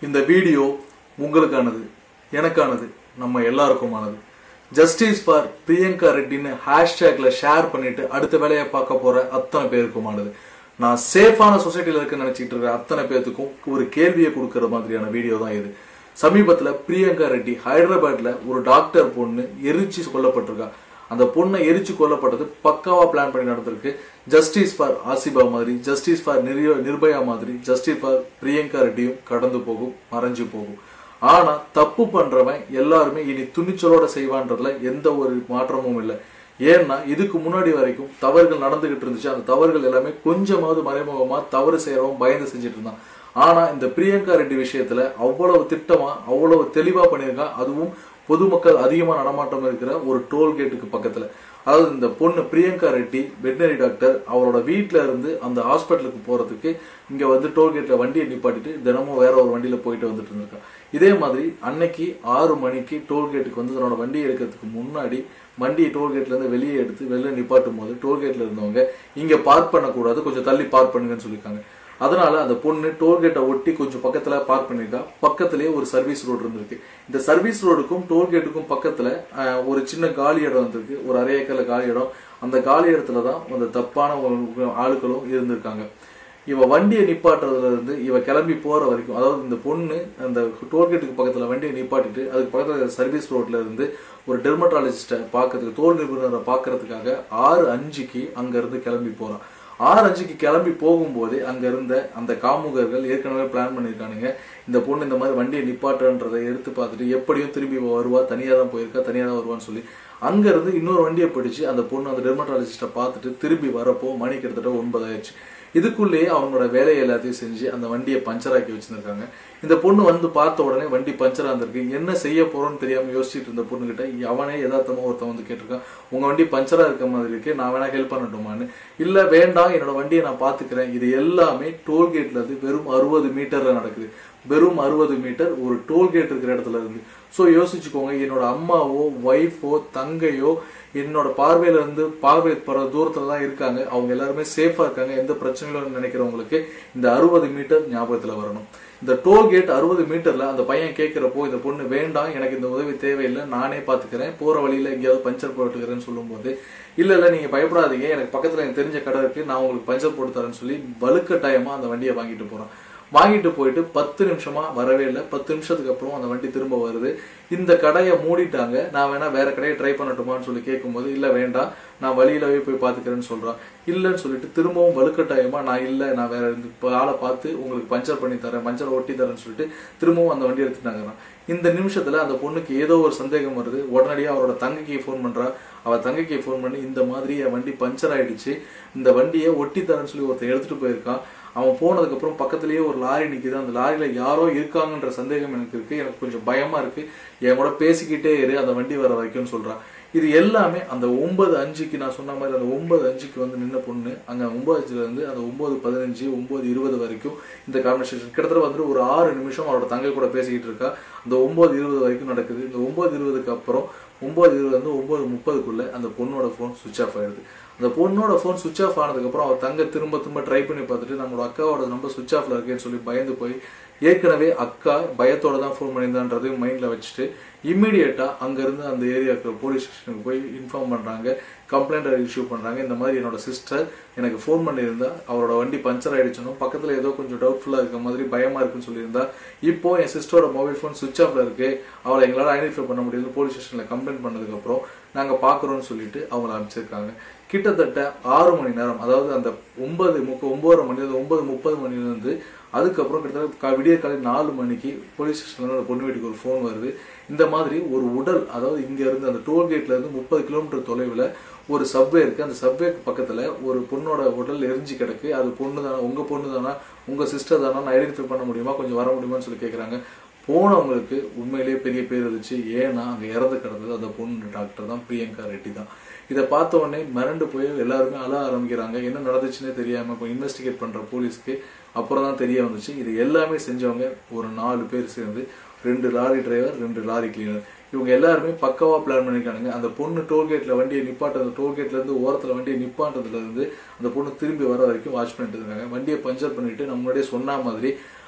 இந்த வீடியோ உங்களுக்கானது எனக்கானது நம்ம எல்லாருக்குமானது ஜஸ்டிஸ் ஃபார் பிரியங்கா ரெட்டின்னு ஹேஷ்டேக்ல ஷேர் பண்ணிட்டு அடுத்த வேலையை பார்க்க போற அத்தனை பேருக்குமானது நான் சேஃபான சொசைட்டில இருக்குன்னு நினைச்சிட்டு இருக்கிற அத்தனை பேர்த்துக்கும் ஒரு கேள்வியை கொடுக்கற மாதிரியான வீடியோ தான் இது சமீபத்துல பிரியங்கா ரெட்டி ஹைதராபாத்ல ஒரு டாக்டர் பொண்ணு எரிச்சு கொல்லப்பட்டிருக்கா அந்த பொண்ணை எரிச்சு கொல்லப்பட்டது பக்காவா பிளான் பண்ணி நடந்திருக்கு ஜஸ்டிஸ் ஃபார் ஆசிபா மாதிரி ஜஸ்டிஸ் ஃபார் நிர்பயா மாதிரி ஜஸ்டிஸ் ஃபார் பிரியங்கா ரெட்டியும் கடந்து போகும் மறைஞ்சு போகும் ஆனா தப்பு பண்றவன் எல்லாருமே இனி துணிச்சலோட செய்வான்றதுல எந்த ஒரு மாற்றமும் இல்லை ஏன்னா இதுக்கு முன்னாடி வரைக்கும் தவறுகள் நடந்துகிட்டு இருந்துச்சு அந்த தவறுகள் எல்லாமே கொஞ்சமாவது மறைமுகமா தவறு செய்யறவன் பயந்து செஞ்சுட்டு இருந்தான் ஆனா இந்த பிரியங்கா ரெட்டி விஷயத்துல அவ்வளவு திட்டமா அவ்வளவு தெளிவா பண்ணியிருக்கான் அதுவும் பொதுமக்கள் அதிகமா நடமாட்டம் இருக்கிற ஒரு டோல்கேட்டுக்கு பக்கத்துல அதாவது இந்த பொண்ணு பிரியங்கா ரெட்டி வெட்டினரி டாக்டர் அவரோட வீட்ல இருந்து அந்த ஹாஸ்பிட்டலுக்கு போறதுக்கு இங்க வந்து டோல்கேட்ல வண்டியை நிப்பாட்டிட்டு தினமும் வேற ஒரு வண்டியில போயிட்டு வந்துட்டு இருந்திருக்கா இதே மாதிரி அன்னைக்கு ஆறு மணிக்கு டோல்கேட்டுக்கு வந்து தன்னோட வண்டியை எடுக்கிறதுக்கு முன்னாடி வண்டியை டோல்கேட்ல இருந்து வெளியே எடுத்து வெளில நிப்பாட்டும் போது டோல்கேட்ல இருந்தவங்க இங்க பார்க் பண்ணக்கூடாது கொஞ்சம் தள்ளி பார்க் பண்ணுங்கன்னு சொல்லியிருக்காங்க அதனால அந்த பொண்ணு டோல்கேட்டை ஒட்டி கொஞ்சம் பக்கத்துல பார்க் பண்ணிருக்கா பக்கத்திலேயே ஒரு சர்வீஸ் ரோடு இருந்திருக்கு இந்த சர்வீஸ் ரோடுக்கும் டோல்கேட்டுக்கும் பக்கத்துல அஹ், ஒரு சின்ன காலி இடம் இருந்திருக்கு ஒரு அரை ஏக்கர்ல காலி இடம் அந்த காலி இடத்துல தான் அந்த தப்பான ஒரு ஆட்களும் இருந்திருக்காங்க இவ வண்டியை நிப்பாட்டுறதுல இருந்து இவ கிளம்பி போற வரைக்கும் அதாவது இந்த பொண்ணு அந்த டோல்கேட்டுக்கு பக்கத்துல வண்டியை நிப்பாட்டிட்டு அதுக்கு பக்கத்துல சர்வீஸ் ரோட்ல இருந்து ஒரு டெர்மட்டாலஜிஸ்ட பாக்கிறதுக்கு தோல் நிபுணரை பாக்குறதுக்காக ஆறு அஞ்சுக்கு அங்க இருந்து கிளம்பி போறான் ஆறு அஞ்சுக்கு கிளம்பி போகும்போதே அங்க இருந்த அந்த காமுகர்கள் ஏற்கனவே பிளான் பண்ணியிருக்கானுங்க இந்த பொண்ணு இந்த மாதிரி வண்டியை நிப்பாட்டுன்றதை எடுத்து பார்த்துட்டு எப்படியும் திரும்பி இவ வருவா தனியா தான் போயிருக்கா தனியா தான் வருவான்னு சொல்லி அங்க இருந்து இன்னொரு வண்டியை பிடிச்சு அந்த பொண்ணு அந்த டெர்மட்டாலஜிஸ்ட பார்த்துட்டு திரும்பி வரப்போ மணி கிட்டத்தட்ட ஒன்பது ஆயிடுச்சு இதுக்குள்ளேயே அவங்களோட வேலையை எல்லாத்தையும் செஞ்சு அந்த வண்டியை பஞ்சர் ஆக்கி வச்சிருக்காங்க இந்த பொண்ணு வந்து பார்த்த உடனே வண்டி பஞ்சர் ஆந்திருக்கு என்ன செய்ய போறோம்னு தெரியாம யோசிச்சுட்டு இருந்த பொண்ணு கிட்ட அவனே யதார்த்தமா ஒருத்தன் வந்து கேட்டிருக்கான் உங்க வண்டி பஞ்சரா இருக்க மாதிரி இருக்கு நான் வேணா ஹெல்ப் பண்ணட்டுமான்னு இல்ல வேண்டாம் என்னோட வண்டியை நான் பாத்துக்கிறேன் இது எல்லாமே டோல்கேட்ல இருந்து வெறும் அறுபது மீட்டர்ல நடக்குது வெறும் அறுபது மீட்டர் ஒரு டோல்கேட் இருக்கிற இடத்துல இருந்து ஸோ யோசிச்சுக்கோங்க என்னோட அம்மாவோ ஒய்ஃபோ தங்கையோ என்னோட பார்வையில இருந்து பார்வை போற தூரத்துல தான் இருக்காங்க அவங்க எல்லாருமே சேஃபா இருக்காங்க எந்த பிரச்சனைகளும் நினைக்கிறவங்களுக்கு இந்த அறுபது மீட்டர் ஞாபகத்துல வரணும் இந்த டோல்கேட் அறுபது மீட்டர்ல அந்த பையன் கேட்கிறப்போ இந்த பொண்ணு வேண்டாம் எனக்கு இந்த உதவி தேவையில்லை நானே பாத்துக்கிறேன் போற வழியில எங்கேயாவது பஞ்சர் போட்டுக்கிறேன்னு சொல்லும்போது இல்ல இல்ல நீங்க பயப்படாதீங்க எனக்கு பக்கத்துல எனக்கு தெரிஞ்ச கடை இருக்கு நான் உங்களுக்கு பஞ்சர் போட்டு தரேன்னு சொல்லி வலுக்கட்டாயமா அந்த வண்டியை வாங்கிட்டு போறான் வாங்கிட்டு போயிட்டு பத்து நிமிஷமா வரவே இல்லை பத்து நிமிஷத்துக்கு அப்புறம் அந்த வண்டி திரும்ப வருது இந்த கடையை மூடிட்டாங்க நான் வேணா வேற கடையை ட்ரை பண்ணட்டுமான்னு சொல்லி கேட்கும்போது இல்ல வேண்டாம் நான் வழியிலவே போய் பாத்துக்கிறேன்னு சொல்றான் இல்லைன்னு சொல்லிட்டு திரும்பவும் வலுக்கட்டாயமா நான் இல்ல நான் வேற இந்த இப்ப ஆளை பார்த்து உங்களுக்கு பஞ்சர் பண்ணி தரேன் பஞ்சர் ஒட்டி தரேன்னு சொல்லிட்டு திரும்பவும் அந்த வண்டி எடுத்துட்டாங்க இந்த நிமிஷத்துல அந்த பொண்ணுக்கு ஏதோ ஒரு சந்தேகம் வருது உடனடியா அவரோட தங்கைக்கு ஃபோன் பண்றா அவ தங்கைக்கு ஃபோன் பண்ணி இந்த மாதிரி என் வண்டி பஞ்சர் ஆயிடுச்சு இந்த வண்டியை ஒட்டி தரேன்னு சொல்லி ஒருத்தன் எடுத்துட்டு போயிருக்கான் அவன் போனதுக்கு அப்புறம் பக்கத்துலயே ஒரு லாரி நிக்குது அந்த லாரியில யாரோ இருக்காங்கன்ற சந்தேகம் எனக்கு இருக்கு எனக்கு கொஞ்சம் பயமா இருக்கு என் கூட பேசிக்கிட்டே இரு அந்த வண்டி வர வரைக்கும்னு சொல்றான் இது எல்லாமே அந்த ஒன்பது அஞ்சுக்கு நான் சொன்ன மாதிரி அந்த ஒன்பது அஞ்சுக்கு வந்து நின்ன பொண்ணு அங்க ஒன்பது அஞ்சுல இருந்து அந்த ஒன்பது பதினஞ்சு ஒன்பது இருபது வரைக்கும் இந்த கான்வர்சேஷன் கிட்டத்தட்ட வந்து ஒரு ஆறு நிமிஷம் அவரோட தங்கை கூட பேசிக்கிட்டு இருக்கா அந்த ஒன்பது இருபது வரைக்கும் நடக்குது இந்த ஒன்பது இருபதுக்கு அப்புறம் ஒன்பது இருபது வந்து ஒன்பது முப்பதுக்குள்ள அந்த பொண்ணோட ஃபோன் சுவிச் ஆஃப் ஆயிடுது அந்த பொண்ணோட ஃபோன் சுவிச் ஆஃப் ஆனதுக்கு அப்புறம் அவ தங்க திரும்ப திரும்ப ட்ரை பண்ணி பார்த்துட்டு நம்மளோட அக்காவோட நம்பர் சுவிச் ஆஃப்ல இருக்கேன்னு சொல்லி பயந்து போய் ஏற்கனவே அக்கா பயத்தோட தான் ஃபோன் பண்ணியிருந்தான்றதையும் மைண்ட்ல வச்சுட்டு இம்மிடியட்டா அங்க இருந்து அந்த ஏரியாவுக்கு போலீஸ் ஸ்டேஷனுக்கு போய் இன்ஃபார்ம் பண்றாங்க கம்ப்ளைண்ட் இஷ்யூ பண்றாங்க இந்த மாதிரி என்னோட சிஸ்டர் எனக்கு ஃபோன் பண்ணியிருந்தா அவரோட வண்டி பஞ்சர் ஆயிடுச்சுன்னு பக்கத்துல ஏதோ கொஞ்சம் டவுட்ஃபுல்லா இருக்க மாதிரி பயமா இருக்குன்னு சொல்லியிருந்தா இப்போ என் சிஸ்டரோட மொபைல் ஃபோன் சுவிச் ஆஃப்ல இருக்கு அவளை எங்களால ஐடென்டிஃபை பண்ண முடியாது போலீஸ் ஸ்டேஷன்ல கம்ப்ளைண்ட் பண்ணதுக்கு அப்புறம் நாங்க பாக்குறோம்னு சொல்லிட்டு அவங்கள அனுப்பிச்சிருக்காங்க கிட்டத்தட்ட ஆறு மணி நேரம் அதாவது அந்த ஒன்பது முப்ப ஒன்பதரை மணி ஒன்பது முப்பது மணில இருந்து அதுக்கப்புறம் கிட்டத்தட்ட கா- விடிய காலை நாலு மணிக்கு போலீஸ் ஸ்டேஷன்ல ஒரு பொண்ணு வீட்டுக்கு ஒரு ஃபோன் வருது இந்த மாதிரி ஒரு உடல் அதாவது இங்க இருந்து அந்த டோல்கேட்ல இருந்து முப்பது கிலோமீட்டர் தொலைவுல ஒரு சப்வே இருக்கு அந்த சப்வேக்கு பக்கத்துல ஒரு பொண்ணோட உடல் எரிஞ்சு கிடக்கு அது பொண்ணு தானா உங்க பொண்ணு தானா உங்க சிஸ்டர் தானா நான் ஐடென்டிஃபை பண்ண முடியுமா கொஞ்சம் வர முடியுமான்னு சொல்லி கேக்குறாங்க போனவங்களுக்கு உண்மையிலேயே பெரிய பேர் இருந்துச்சு ஏன்னா அங்க இறந்து கிடந்தது அந்த பொண்ணு டாக்டர் தான் பிரியங்கா ரெட்டி தான் இதை பார்த்த உடனே மிரண்டு போய் எல்லாருமே அழ ஆரம்பிக்கிறாங்க என்ன நடந்துச்சுன்னே தெரியாம இப்போ இன்வெஸ்டிகேட் பண்ற போலீஸ்க்கு அப்புறம் தான் தெரிய வந்துச்சு இது எல்லாமே செஞ்சவங்க ஒரு நாலு பேர் சேர்ந்து ரெண்டு லாரி டிரைவர் ரெண்டு லாரி கிளீனர் இவங்க எல்லாருமே பக்காவா பிளான் பண்ணிருக்கானுங்க அந்த பொண்ணு டோல்கேட்ல வண்டியை நிப்பாட்ட அந்த டோல்கேட்ல இருந்து ஓரத்துல வண்டியை நிப்பாட்டதுல இருந்து அந்த பொண்ணு திரும்பி வர வரைக்கும் வாட்ச் பண்ணிட்டு இருக்காங்க வண்டியை பஞ்சர் பண்ணிட்டு நம்ம முன்னாடியே சொன்ன மாதிரி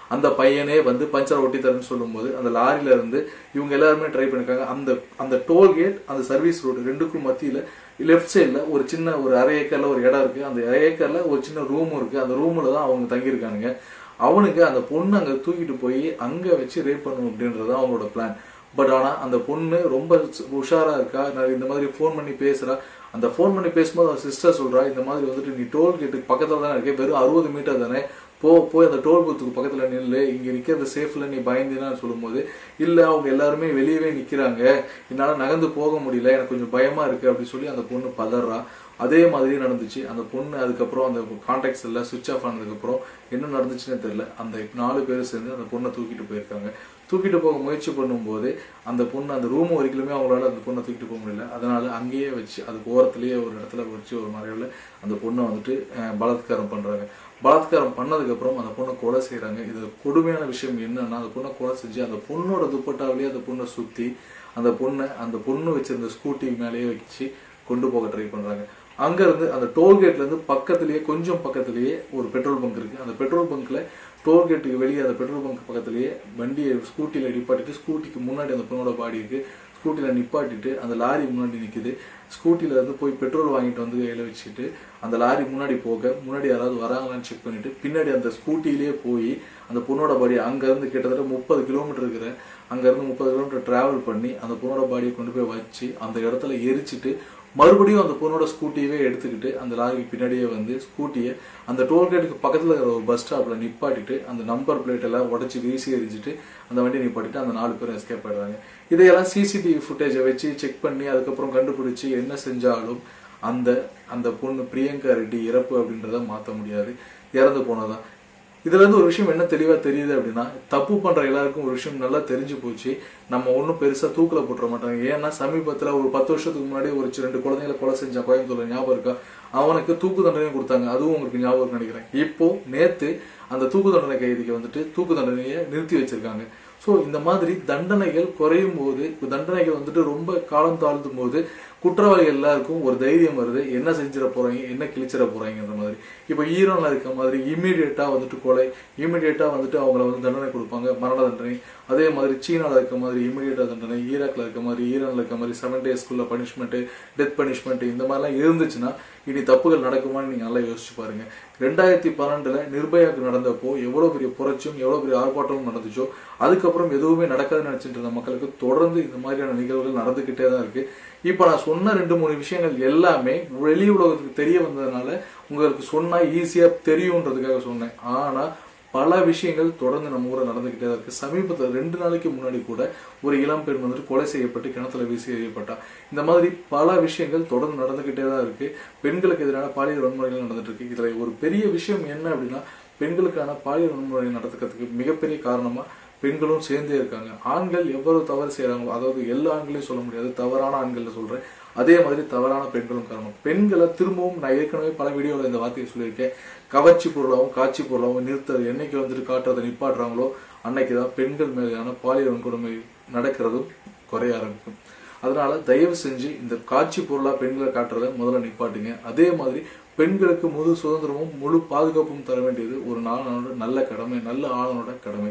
அந்த பையனே வந்து பஞ்சர் ஒட்டி தரேன்னு சொல்லும்போது அந்த லாரியில இருந்து இவங்க எல்லாருமே ட்ரை பண்ணிருக்காங்க அந்த அந்த டோல்கேட் அந்த சர்வீஸ் ரோடு ரெண்டுக்கும் மத்தியில லெஃப்ட் சைடுல ஒரு சின்ன ஒரு அரை ஏக்கர்ல ஒரு இடம் இருக்கு அந்த அரை ஏக்கர்ல ஒரு சின்ன ரூம் இருக்கு அந்த ரூம்ல தான் அவங்க தங்கியிருக்கானுங்க அவனுக்கு அந்த பொண்ணு அங்க தூக்கிட்டு போய் அங்க வச்சு ரேப் பண்ணணும் அப்படின்றது தான் அவங்களோட பிளான் பட் ஆனா அந்த பொண்ணு ரொம்ப உஷாரா இருக்கா நான் இந்த மாதிரி ஃபோன் பண்ணி பேசுறா அந்த ஃபோன் பண்ணி பேசும்போது அவன் சிஸ்டர் சொல்றா இந்த மாதிரி வந்துட்டு நீ டோல் கேட்டுக்கு பக்கத்துல தானே இருக்கே வெறும் அறுபது மீட்டர் தானே போ போய் அந்த டோல் பூத்துக்கு பக்கத்துல நில்லு இங்க நிக்கிறது சேஃப்ல நீ பயந்தினான்னு சொல்லும்போது இல்ல அவங்க எல்லாருமே வெளியவே நிக்கிறாங்க என்னால நகர்ந்து போக முடியல எனக்கு கொஞ்சம் பயமா இருக்கு அப்படி சொல்லி அந்த பொண்ணு பதறா அதே மாதிரி நடந்துச்சு அந்த பொண்ணு அதுக்கப்புறம் அந்த கான்டாக்ட்ஸ் எல்லாம் சுவிச் ஆஃப் ஆனதுக்கப்புறம் என்ன நடந்துச்சுன்னே தெரியல அந்த நாலு பேர் சேர்ந்து அந்த பொண்ணை தூக்கிட்டு போயிருக்காங்க தூக்கிட்டு போக முயற்சி பண்ணும்போது அந்த பொண்ணு அந்த ரூம் வரைக்குமே அவங்களால அந்த பொண்ணை தூக்கிட்டு போக முடியல அதனால அங்கேயே வச்சு அதுக்கு ஓரத்துலயே ஒரு இடத்துல வச்சு ஒரு மறைவில் அந்த பொண்ணை வந்துட்டு அஹ், பலாத்காரம் பண்றாங்க பலாத்காரம் பண்ணதுக்கு அப்புறம் அந்த பொண்ணை கொலை செய்றாங்க இது கொடுமையான விஷயம் என்னன்னா அந்த பொண்ணை கொலை செஞ்சு அந்த பொண்ணோட துப்பட்டாவிலேயே அந்த பொண்ணை சுத்தி அந்த பொண்ணை அந்த பொண்ணு வச்சிருந்த ஸ்கூட்டி மேலேயே வச்சு கொண்டு போக ட்ரை பண்றாங்க அங்க இருந்து அந்த டோல்கேட்ல இருந்து பக்கத்திலேயே கொஞ்சம் பக்கத்திலேயே ஒரு பெட்ரோல் பங்க் இருக்கு அந்த பெட்ரோல் பங்க்ல டோல்கேட்டுக்கு வெளியே அந்த பெட்ரோல் பங்க் பக்கத்திலேயே வண்டியை ஸ்கூட்டில நிப்பாட்டிட்டு ஸ்கூட்டிக்கு முன்னாடி அந்த பொண்ணோட பாடி இருக்கு ஸ்கூட்டில நிப்பாட்டிட்டு அந்த லாரி முன்னாடி நிக்குது ஸ்கூட்டில இருந்து போய் பெட்ரோல் வாங்கிட்டு வந்து கையில வச்சுட்டு அந்த லாரி முன்னாடி போக முன்னாடி யாராவது வராங்களான்னு செக் பண்ணிட்டு பின்னாடி அந்த ஸ்கூட்டிலேயே போய் அந்த பொண்ணோட பாடி அங்க இருந்து கிட்டத்தட்ட முப்பது கிலோமீட்டர் இருக்கிற அங்க இருந்து முப்பது கிலோமீட்டர் டிராவல் பண்ணி அந்த பொண்ணோட பாடியை கொண்டு போய் வச்சு அந்த இடத்துல எரிச்சிட்டு மறுபடியும் அந்த பொண்ணோட ஸ்கூட்டியவே எடுத்துக்கிட்டு அந்த லாரிக்கு பின்னாடியே வந்து ஸ்கூட்டியை அந்த டோல்கேட்டுக்கு பக்கத்துல இருக்கிற ஒரு பஸ் ஸ்டாப்ல நிப்பாட்டிட்டு அந்த நம்பர் பிளேட் எல்லாம் உடச்சி வீசி எரிஞ்சிட்டு அந்த வண்டியை நிப்பாட்டிட்டு அந்த நாலு பேரும் எஸ்கேப் ஆயிடுறாங்க இதையெல்லாம் சிசிடிவி ஃபுட்டேஜை வச்சு செக் பண்ணி அதுக்கப்புறம் கண்டுபிடிச்சு என்ன செஞ்சாலும் அந்த அந்த பொண்ணு பிரியங்கா ரெட்டி இறப்பு அப்படின்றத மாத்த முடியாது இறந்து போனதான் இதுல இருந்து ஒரு விஷயம் என்ன தெளிவா தெரியுது அப்படின்னா தப்பு பண்ற எல்லாருக்கும் ஒரு விஷயம் நல்லா தெரிஞ்சு போச்சு நம்ம ஒன்றும் பெருசா தூக்கில போட்டுற மாட்டாங்க ஏன்னா சமீபத்துல ஒரு பத்து வருஷத்துக்கு முன்னாடி ஒரு சி- ரெண்டு குழந்தைகளை கொலை செஞ்ச கோயம்புத்தூர்ல ஞாபகம் இருக்கா அவனுக்கு தூக்கு தண்டனையும் கொடுத்தாங்க அதுவும் உங்களுக்கு ஞாபகம் இருக்குன்னு நினைக்கிறேன் இப்போ நேத்து அந்த தூக்கு தண்டனை கைதிக்கு வந்துட்டு தூக்கு தண்டனையை நிறுத்தி வச்சிருக்காங்க ஸோ இந்த மாதிரி தண்டனைகள் குறையும் போது இப்ப தண்டனைகள் வந்துட்டு ரொம்ப காலம் தாழ்த்தும் போது குற்றவாளிகள் எல்லாருக்கும் ஒரு தைரியம் வருது என்ன செஞ்சிட போறாங்க என்ன கிழிச்சிட போறாங்கன்ற மாதிரி இப்போ ஈரான்ல இருக்க மாதிரி இமீடியட்டா வந்துட்டு கொலை இமீடியட்டா வந்துட்டு அவங்கள வந்து தண்டனை கொடுப்பாங்க மரண தண்டனை அதே மாதிரி சீனால இருக்க மாதிரி இமீடியட்டா தண்டனை ஈராக்ல இருக்க மாதிரி ஈரான்ல இருக்க மாதிரி செவன் டேஸ்க்குள்ள பனிஷ்மெண்ட் டெத் பனிஷ்மெண்ட் இந்த மாதிரிலாம் இருந்துச்சுன்னா இனி தப்புகள் நடக்குமான்னு நீங்க நல்லா யோசிச்சு பாருங்க ரெண்டாயிரத்தி பன்னெண்டுல நிர்பயாக்கு நடந்தப்போ எவ்வளவு பெரிய புரட்சியும் எவ்வளவு பெரிய ஆர்ப்பாட்டமும் நடந்துச்சோ அதுக்கப்புறம் எதுவுமே நடக்காதுன்னு நினைச்சிட்டு இருந்த மக்களுக்கு தொடர்ந்து இந்த மாதிரியான நிகழ்வுகள் நடந்துகிட்டே தான் இருக்கு இப்ப நான் சொன்ன ரெண்டு மூணு விஷயங்கள் எல்லாமே வெளி உலகத்துக்கு தெரிய வந்ததுனால உங்களுக்கு சொன்னா ஈஸியா தெரியுன்றதுக்காக சொன்னேன் ஆனா பல விஷயங்கள் தொடர்ந்து நம்ம ஊரில் நடந்துகிட்டே தான் இருக்கு சமீபத்தில் ரெண்டு நாளைக்கு முன்னாடி கூட ஒரு இளம் பெண் வந்துட்டு கொலை செய்யப்பட்டு கிணத்துல வீசி எறியப்பட்டா இந்த மாதிரி பல விஷயங்கள் தொடர்ந்து நடந்துகிட்டே தான் இருக்கு பெண்களுக்கு எதிரான பாலியல் வன்முறைகள் நடந்துட்டு இருக்கு இதுல ஒரு பெரிய விஷயம் என்ன அப்படின்னா பெண்களுக்கான பாலியல் வன்முறை நடத்துக்கிறதுக்கு மிகப்பெரிய காரணமா பெண்களும் சேர்ந்தே இருக்காங்க ஆண்கள் எவ்வளவு தவறு செய்யறாங்களோ அதாவது எல்லா ஆண்களையும் சொல்ல முடியாது தவறான ஆண்கள்ல சொல்றேன் அதே மாதிரி தவறான பெண்களும் காரணம் பெண்களை திரும்பவும் நான் ஏற்கனவே பல வீடியோவில் இந்த வார்த்தையை சொல்லியிருக்கேன் கவர்ச்சி பொருளாகவும் காட்சி பொருளாகவும் நிறுத்த என்னைக்கு வந்துட்டு காட்டுறதை நிப்பாட்டுறாங்களோ அன்னைக்கு தான் பெண்கள் மீதான பாலியல் வன்கொடுமை நடக்கிறதும் குறைய ஆரம்பிக்கும் அதனால தயவு செஞ்சு இந்த காட்சி பொருளா பெண்களை காட்டுறதை முதல்ல நிப்பாட்டுங்க அதே மாதிரி பெண்களுக்கு முழு சுதந்திரமும் முழு பாதுகாப்பும் தர வேண்டியது ஒரு நாளனோட நல்ல கடமை நல்ல ஆளனோட கடமை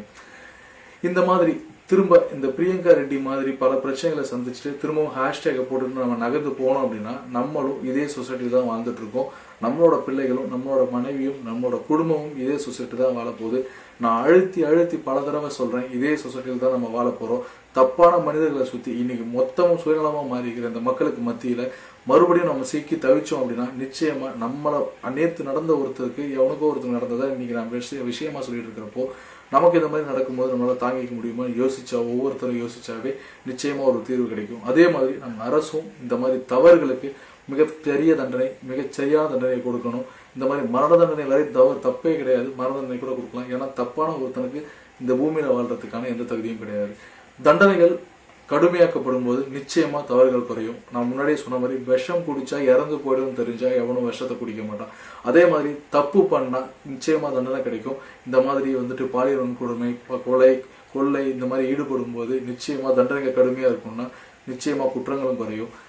இந்த மாதிரி திரும்ப இந்த பிரியங்கா ரெட்டி மாதிரி பல பிரச்சனைகளை சந்திச்சுட்டு திரும்பவும் ஹேஷ்டேக்கை போட்டுட்டு நம்ம நகர்ந்து போனோம் அப்படின்னா நம்மளும் இதே சொசைட்டி தான் வாழ்ந்துட்டு இருக்கோம் நம்மளோட பிள்ளைகளும் நம்மளோட மனைவியும் நம்மளோட குடும்பமும் இதே சொசைட்டி தான் வாழ போகுது நான் அழுத்தி அழுத்தி பல தடவை சொல்றேன் இதே சொசைட்டியில் தான் நம்ம வாழ போறோம் தப்பான மனிதர்களை சுத்தி இன்னைக்கு மொத்தமும் சுயநலமா மாறி இருக்கிற இந்த மக்களுக்கு மத்தியில மறுபடியும் நம்ம சிக்கி தவிச்சோம் அப்படின்னா நிச்சயமா நம்மள நேத்து நடந்த ஒருத்தருக்கு எவனுக்கோ ஒருத்தருக்கு நடந்ததை இன்னைக்கு நான் விஷய விஷயமா சொல்லிட்டு இருக்கிறப்போ நமக்கு இந்த மாதிரி நடக்கும்போது நம்மளால தாங்கிக்க முடியுமா யோசிச்சா ஒவ்வொருத்தரும் யோசிச்சாவே நிச்சயமா ஒரு தீர்வு கிடைக்கும் அதே மாதிரி நம்ம அரசும் இந்த மாதிரி தவறுகளுக்கு மிக பெரிய தண்டனை மிகச் சரியான தண்டனை கொடுக்கணும் இந்த மாதிரி மரண தண்டனை வரை தவறு தப்பே கிடையாது மரண தண்டனை கூட கொடுக்கலாம் ஏன்னா தப்பான ஒருத்தனுக்கு இந்த பூமியில வாழ்றதுக்கான எந்த தகுதியும் கிடையாது தண்டனைகள் கடுமையாக்கப்படும் போது நிச்சயமா தவறுகள் குறையும் நான் முன்னாடியே சொன்ன மாதிரி விஷம் குடிச்சா இறந்து போயிடும் தெரிஞ்சா எவனும் விஷத்தை குடிக்க மாட்டான் அதே மாதிரி தப்பு பண்ணா நிச்சயமா தண்டனை கிடைக்கும் இந்த மாதிரி வந்துட்டு பாலியல் வன்கொடுமை ப- கொலை கொள்ளை இந்த மாதிரி ஈடுபடும் போது நிச்சயமா தண்டனைகள் கடுமையா இருக்கும்னா நிச்சயமா குற்றங்களும் குறையும்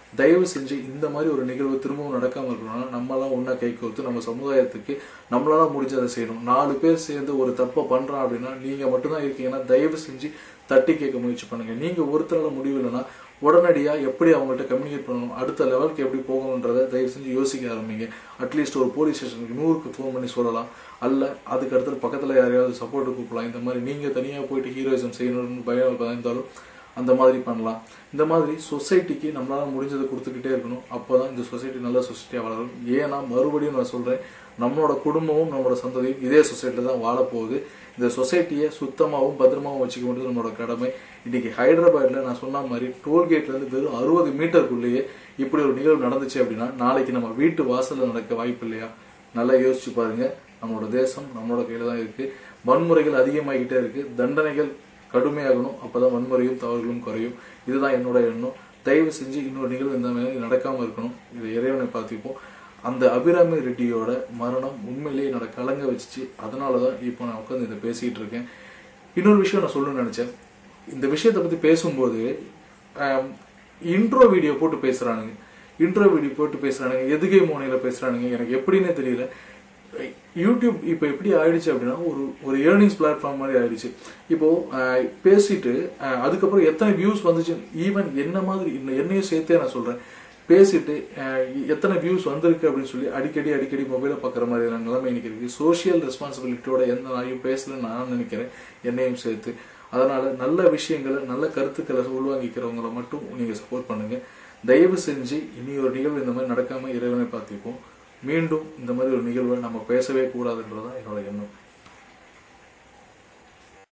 தயவு செஞ்சு இந்த மாதிரி ஒரு நிகழ்வு திரும்பவும் நடக்காம இருக்கணும்னா நம்மளாம் ஒன்றா கை கோர்த்து நம்ம சமுதாயத்துக்கு நம்மளால முடிஞ்சதை செய்யணும் நாலு பேர் சேர்ந்து ஒரு தப்பை பண்றான் அப்படின்னா நீங்க மட்டும்தான் இருக்கீங்கன்னா தயவு செஞ்சு தட்டி கேட்க முயற்சி பண்ணுங்க நீங்க ஒருத்தரால முடிவு இல்லைன்னா உடனடியா எப்படி அவங்கள்ட்ட கம்யூனிகேட் பண்ணணும் அடுத்த லெவலுக்கு எப்படி போகணுன்றதை தயவு செஞ்சு யோசிக்க ஆரம்பிங்க அட்லீஸ்ட் ஒரு போலீஸ் ஸ்டேஷனுக்கு நூறுக்கு ஃபோன் பண்ணி சொல்லலாம் அல்ல அதுக்கு அடுத்து பக்கத்துல யாரையாவது சப்போர்ட் கூப்பிடலாம் இந்த மாதிரி நீங்க தனியா போயிட்டு ஹீரோயிசம் செய்யணும்னு பயம் பயந்தாலும் அந்த மாதிரி பண்ணலாம் இந்த மாதிரி சொசைட்டிக்கு நம்மளால முடிஞ்சதை கொடுத்துக்கிட்டே இருக்கணும் அப்பதான் இந்த சொசைட்டி நல்ல சொசைட்டியா வளரும் ஏன்னா மறுபடியும் நான் சொல்றேன் நம்மளோட குடும்பமும் நம்மளோட சந்ததியும் இதே சொசைட்டில தான் வாழ போகுது இந்த சொசைட்டியை சுத்தமாகவும் பத்திரமாவும் வச்சுக்க வேண்டியது நம்மளோட கடமை இன்னைக்கு ஹைதராபாத்ல நான் சொன்ன மாதிரி டோல்கேட்ல இருந்து வெறும் அறுபது மீட்டருக்குள்ளேயே இப்படி ஒரு நிகழ்வு நடந்துச்சு அப்படின்னா நாளைக்கு நம்ம வீட்டு வாசல்ல நடக்க வாய்ப்பு இல்லையா நல்லா யோசிச்சு பாருங்க நம்மளோட தேசம் நம்மளோட கையில தான் இருக்கு வன்முறைகள் அதிகமாகிட்டே இருக்கு தண்டனைகள் கடுமையாகணும் அப்பதான் வன்முறையும் தவறுகளும் குறையும் இதுதான் என்னோட எண்ணம் தயவு செஞ்சு இன்னொரு நிகழ்வு இந்த மாதிரி நடக்காம இருக்கணும் இதை இறைவனை பார்த்துப்போம் அந்த அபிராமி ரெட்டியோட மரணம் உண்மையிலேயே என்னோட கலங்க வச்சுச்சு அதனாலதான் இப்போ நான் உட்காந்து இதை பேசிட்டு இருக்கேன் இன்னொரு விஷயம் நான் சொல்லணும்னு நினைச்சேன் இந்த விஷயத்தை பத்தி பேசும்போது இன்ட்ரோ வீடியோ போட்டு பேசுறானுங்க இன்ட்ரோ வீடியோ போட்டு பேசுறானுங்க எதுகை மோனையில பேசுறானுங்க எனக்கு எப்படின்னே தெரியல யூடியூப் இப்போ எப்படி ஆயிடுச்சு அப்படின்னா ஒரு ஒரு ஏர்னிங்ஸ் பிளாட்ஃபார்ம் மாதிரி ஆயிடுச்சு இப்போ அஹ், பேசிட்டு அஹ், அதுக்கப்புறம் எத்தனை வியூஸ் வந்துச்சு ஈவன் என்ன மாதிரி இன்னும் என்னையும் சேர்த்தே நான் சொல்றேன் பேசிட்டு அஹ், எத்தனை வியூஸ் வந்திருக்கு அப்படின்னு சொல்லி அடிக்கடி அடிக்கடி மொபைலை பார்க்குற மாதிரியான நிலைமை இன்னைக்கு இருக்கு சோஷியல் ரெஸ்பான்சிபிலிட்டியோட எந்த நாளையும் பேசலன்னு நான் நினைக்கிறேன் என்னையும் சேர்த்து அதனால நல்ல விஷயங்களை நல்ல கருத்துக்களை உள்வாங்கிக்கிறவங்களை மட்டும் நீங்க சப்போர்ட் பண்ணுங்க தயவு செஞ்சு இனி ஒரு நிகழ்வு இந்த மாதிரி நடக்காம இறைவனை பார்த்துப்போம் மீண்டும் இந்த மாதிரி ஒரு நிகழ்வை நம்ம பேசவே கூடாதுன்றதான் என்னோட எண்ணம்